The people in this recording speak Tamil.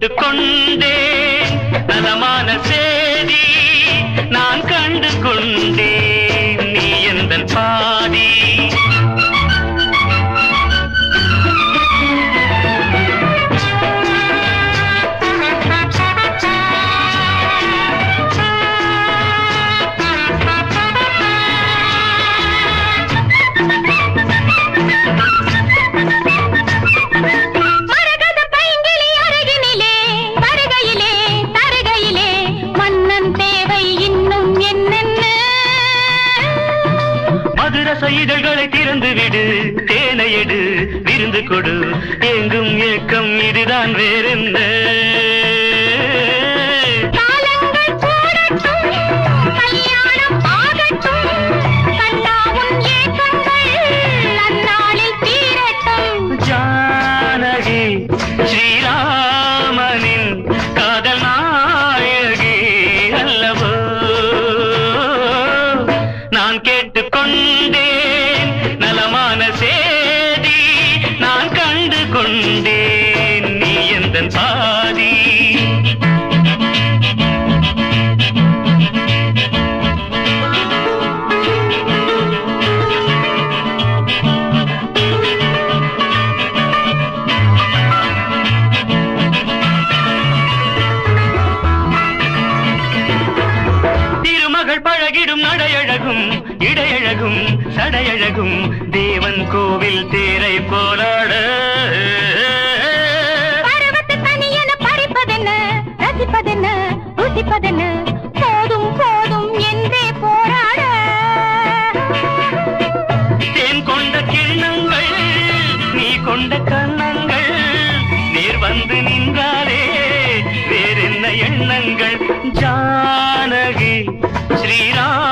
கேட்டுக்கொண்டேன் நலமான சேதி நான் கண்டு கொண்டேன் நீ எந்த பாதி மரகத பைங்கிளி அருகினிலே வருகையிலே தருகையிலே மன்னன் தேவை இன்னும் என்னென்ன மதுரச இதழ்களை திறந்து விடு தேனை எடு விருந்து கொடு எங்கும் ஏக்கம் இதுதான் வேறென்ன காலங்கள் கூடட்டும் கல்யாணம் ஆகட்டும் கண்டாவும் ஏக்கங்கள் அந்நாளில் தீரட்டும் ஜானகி ஸ்ரீராமனின் காதல் நாயகி அல்லவோ நான் கேட்டுக்கொண்டேன் நலமான சேதி நான் கண்டு கொண்டேன் நீ எந்த பாதி திருமகள் பழகிடும் நடையழகும் இடையழகும் சடையழகும் தேவன் கோவில் தேரை போலாட பருவத்து தனியென பறிப்பதென்ன ரசிப்பதென்ன ருசிப்பதென்ன போதும் போதும் என்றே போராட தேன் கொண்ட கிண்ணங்கள் நீ கொண்ட கண்ணங்கள் நேர் வந்து நின்றாரே வேறென்ன எண்ணங்கள் ஜானகி ஸ்ரீராம்